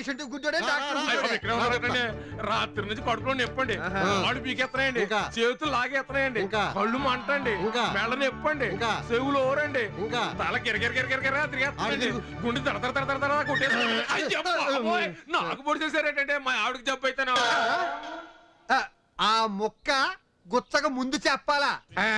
Patient గుడ్డోడే doctor అయ్యో, గుడ్డోడే. ఇక్కడ ఉన్నారండి. రాత్రి నుంచి కడుపులో నొప్పండి ఆహా. వాడు పీకెత్తనాయండి ఇంకా? చేతులు లాగేత్తనాయండి ఇంకా? కళ్ళు మంటండి ఇంకా? మెళ్ళ నొప్పండి ఇంకా? చెవులు ఓరండి ఇంకా? తల కిరకిర కిరకిర తిరిగేస్తుందండి ఆడికి- గుండె తడ తడ తడ తడ తడ కొట్టేస్తుంది అయ్యో, బాబోయ్, నాకు పొడి చేశారేంటంటే మా ఆవిడకి జబ్బు అయితేనా ఆ, ఆ మొక్క గుచ్చక ముందు చెప్పాలా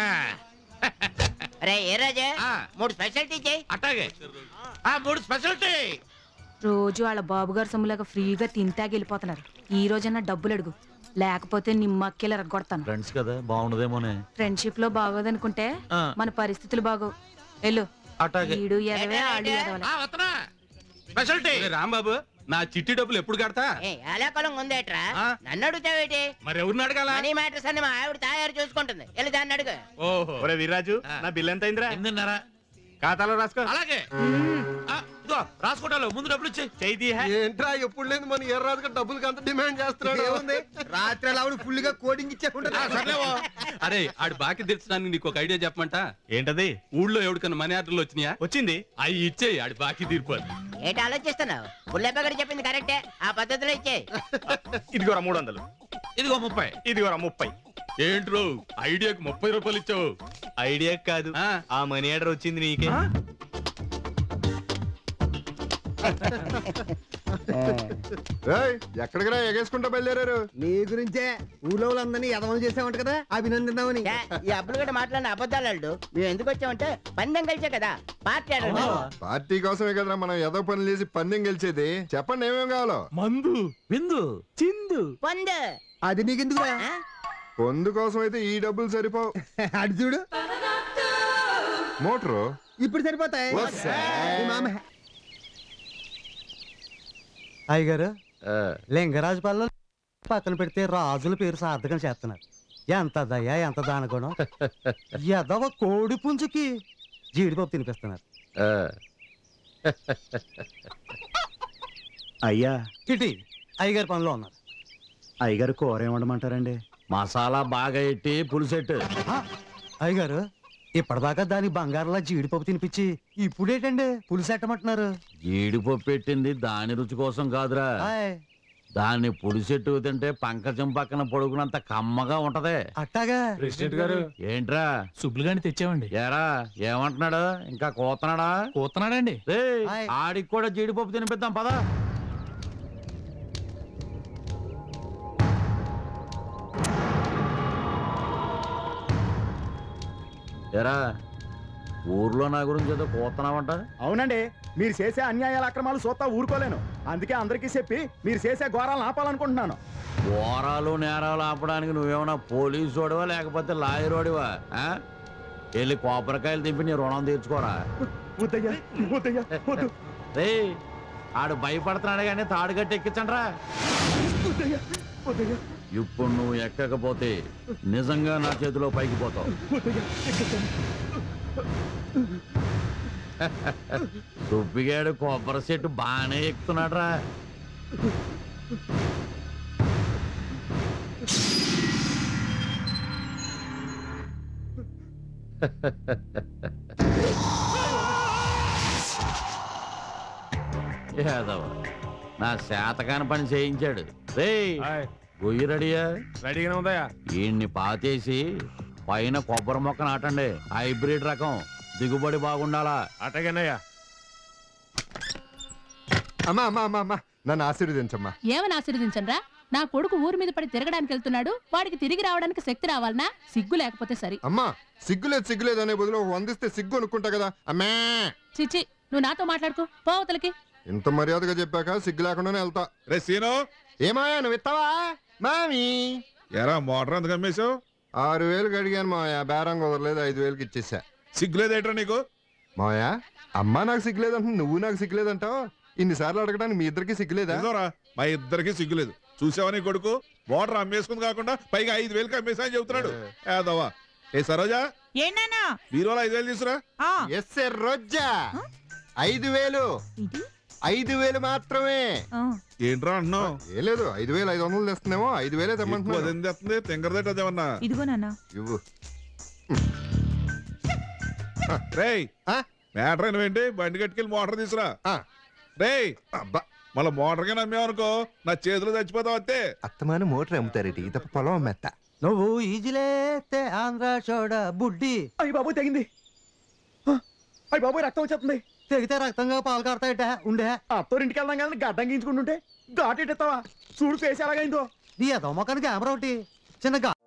రే ఏ రాజా ఆ. మూడు స్పెషాలిటీ చేయి అట్టాగే ఆ మూడు స్పెషాలిటీ రోజు వాళ్ళ బాబుగారు సొమ్ములాగా ఫ్రీగా తింటాకి వెళ్ళిపోతున్నారు ఈ రోజన్నా డబ్బులు అడుగు లేకపోతే నిమ్మక్కిల రగ్గొడతాను ఫ్రెండ్స్ కదా బాగుండదేమోనే ఫ్రెండ్షిప్ లో బాగోదనుకుంటే ఆ. మన పరిస్థితులు బాగోవు వెళ్ళు అట్టాగే ఈడు ఎదవే ఆడు ఎదవలే ఆ వత్తనా స్పెషాలిటీ రాంబాబు నా చిట్టి డబ్బులు ఎప్పుడు కడతా ఏ అలాకలం ఉందేట్రా ఆ? నన్ను అడుగుతావేటి మరి ఎవరిని అడగాల మనీ మ్యాటర్స్ అన్ని మా ఆవిడ తయారు చూసుకుంటుంది వెళ్ళి దాన్ని అడుగు ఓహో ఒరే వీర్రాజు ఆ. నా బిల్ ఎంత అయిందిరా ఎనిమిదిన్నర ఖాతాలో రాసుకో అలాగే ఆ, ఇదిగో రాసుకోటాలు ముందు డబ్బులు ఇచ్చి చేయి ఏంట్రా ఎప్పుడు లేదు మన ఎర్రాజుగా డబ్బులకి అంత డిమాండ్ చేస్తున్నాడు ఏముంది రాత్రి అలా ఆవిడ ఫుల్ గా కోడింగ్ ఇచ్చేకుంటారు అరే ఆడి బాకీ తీర్చడానికి నీకు ఒక ఐడియా చెప్పమంట ఏంటది ఊళ్ళో ఎవరికన్నా మనీ ఆర్డర్లు వచ్చినాయా వచ్చింది అవి ఇచ్చేయి ఆడి బాకీ తీర్పాలి ఏంటి ఆలోచిస్తున్నావు పుల్లెప్పగడి చెప్పింది కరెక్టే ఆ పద్ధతిలో ఇచ్చే ఇదిగోరా మూడు వందలు ఇదిగో ముప్పై ఇదిగోరా ముప్పై ఏంట్రో ఐడియాకి ముప్పై రూపాయలు ఇచ్చావు ఐడియా కాదు ఆ. ఆ మనీ ఆర్డర్ వచ్చింది నీకే ఎక్కడికి ఎగేసుకుంటా బయలుదేరారు నీ గురించే ఊళ్ళో వాళ్ళందరినీ ఎదవలు చేసామంట కదా అభినందిద్దామని ఛే, ఈ అబ్బులు కూడా మాట్లాడిన అబద్ధాలు అల్లుడు మేము ఎందుకు వచ్చామంటే పందెం కలిసే కదా పార్టీ ఆడండి పార్టీ కోసమే కదరా మనం ఏదో పనులు చేసి పందెం గెలిచేది చెప్పండి ఏమేం కావాలో మందు విందు చిందు పొందు అది నీకెందుకురా ఆ? పొందు కోసం అయితే ఈ డబ్బులు సరిపోవు అటు చూడు మోటరు ఇప్పుడు సరిపోతాయి వస్సే. ఈ మామ అయ్యగారు లింగరాజు పల్లె పక్కన పెడితే రాజుల పేరు సార్థకం చేస్తున్నారు ఎంత దయ ఎంత దానగుణం ఎదవ కోడి పుంజుకి జీడిపప్పు తినిపిస్తున్నారు అయ్యా ఇటీ అయ్యగారి పనిలో ఉన్నారు అయ్యగారు కూర ఏమండమంటారండి మసాలా బాగా ఎట్టి పులుసెట్టు ఆ, అయ్యగారు ఇప్పటిదాకా దానికి బంగారంలా జీడిపప్పు తినిపించి ఇప్పుడేటండి పులిసెట్టమంటున్నారు జీడిపప్పు పెట్టింది దాని రుచి కోసం కాదురా హాయ్, దాన్ని పులిసెట్టు తింటే పంకజం పక్కన పొడుగునంత కమ్మగా ఉంటదే అట్టాగా ప్రెసిడెంట్ గారు ఏంట్రా సుబ్బులు గాని తెచ్చామండి ఏరా ఏమంటున్నాడు ఇంకా కోతనాడా కూతున్నాడండి రేయ్, హాయ్. ఆడికి కూడా జీడిపప్పు తినిపిద్దాం పదా ఎరా ఊర్లో నా గురించి ఏదో కోతున్నావంట అవునండి మీరు చేసే అన్యాయాల అక్రమాలు చూస్తా ఊరుకోలేను అందుకే అందరికీ చెప్పి మీరు చేసే ఘోరాలను ఆపాలనుకుంటున్నాను ఘోరాలు నేరాలు ఆపడానికి నువ్వేమన్నా పోలీసు వాడివా లేకపోతే లాయర్ వాడివా ఆ? వెళ్ళి కొబ్బరికాయలు దింపి నీ రుణం తీర్చుకోరా వద్దయ్యా వద్దయ్యా వద్దు రే ఆడు భయపడుతున్నాడు కానీ తాడు కట్టి ఎక్కించండ్రా వద్దయ్యా వద్దయ్యా ఇప్పుడు నువ్వు ఎక్కకపోతే నిజంగా నా చేతిలో పైకి పోతావు వద్దయ్యా ఎక్కతాను. సుబ్బిగాడు కొబ్బరి చెట్టు బాగానే ఎక్కుతున్నాడు రా యాదవ నా శాతకాని పని చేయించాడు రే గొయ్యి రెడీయా రెడీగానే ఉందయ్యా ఈయన్ని పాతేసి పైన కొబ్బరి మొక్క నాటండి హైబ్రిడ్ రకం దిగుబడి బాగుండాలా అటగానయ్యా అమ్మా అమ్మా అమ్మా అమ్మా నన్ను ఆశీర్వదించమ్మా ఏమని ఆశీర్వదించండ్రా నా కొడుకు ఊరి మీద పడి తిరగడానికి వెళ్తున్నాడు వాడికి తిరిగి రావడానికి శక్తి రావాలనా సిగ్గు లేకపోతే సరి అమ్మా సిగ్గులేదు సిగ్గులేదు అనే బదులు ఒక వందిస్తే సిగ్గు అనుకుంటా కదా అమ్మా చిచ్చి నువ్వు నాతో మాట్లాడుకో పోవతలకి ఇంత మర్యాదగా చెప్పాక సిగ్గు లేకుండానే వెళ్తా రే సీను ఏమాయా నువ్వు ఇస్తావా మామి ఎరా మోటార్ ఎందుకు అమ్మేశావు ఆరు వేలు అడిగాను మాయా బేరం కుదరలేదు ఐదు వేలకి ఇచ్చేసా సిగ్గులేదేట్రా నీకు మాయా అమ్మ నాకు సిగ్గులేదంట నువ్వు నాకు సిగ్గులేదంటావు ఇన్నిసార్లు అడగడానికి మీ ఇద్దరికి సిగ్గులేదా ఇదిగోరా, మా ఇద్దరికి సిగ్గులేదు చూసావా నీ కొడుకు మోటార్ అమ్మేసుకుంది కాకుండా పైగా ఐదు వేలకి అమ్మేసా అని చెబుతున్నాడు ఏదవ్వా ఏ సరోజా ఏనానా బీరోలో ఐదు వేలు తీసురా ఎస్ రోజా ఐదు వేలు ఐదు వేలు మాత్రమే ఏంట్రా అంటున్నావు ఏ లేదు ఐదు వేలు ఐదు వందలు తెస్తుందేమో ఐదు వేలే తెమ్మంటున్నాను అదేం తెస్తుంది తింగరదేట అదేమన్నా ఇదిగో నాన్న ఇవ్వు రేయ్ ఆ? మ్యాటర్ ఏంటి బండి కట్టుకెళ్ళి మోటార్ తీసురా ఆ. రేయ్ అబ్బా మళ్ళీ మోటార్గా నమ్మేవనుకో నా చేతులు చచ్చిపోతావు అంతే అత్తమాన మోటార్ అమ్ముతారేటి తప్ప పొలం అమ్మేత్త నువ్వు ఈజిలేతే ఆంధ్ర చోడ బుడ్డి అయ్యి బాబు తెగింది అయ్యి బాబు రక్తం వచ్చేస్తుంది తెగితే రక్తంగా పాలు కాడతాయట ఉండే అత్తోరింటికి వెళ్దాం కానీ గడ్డం గీంచుకుంటుంటే ఘాటు ఎట్టేస్తావా చూడు ఫేస్ ఎలాగైందో నీ ఎదో మొక్కనికి కెమెరా ఒకటి చిన్న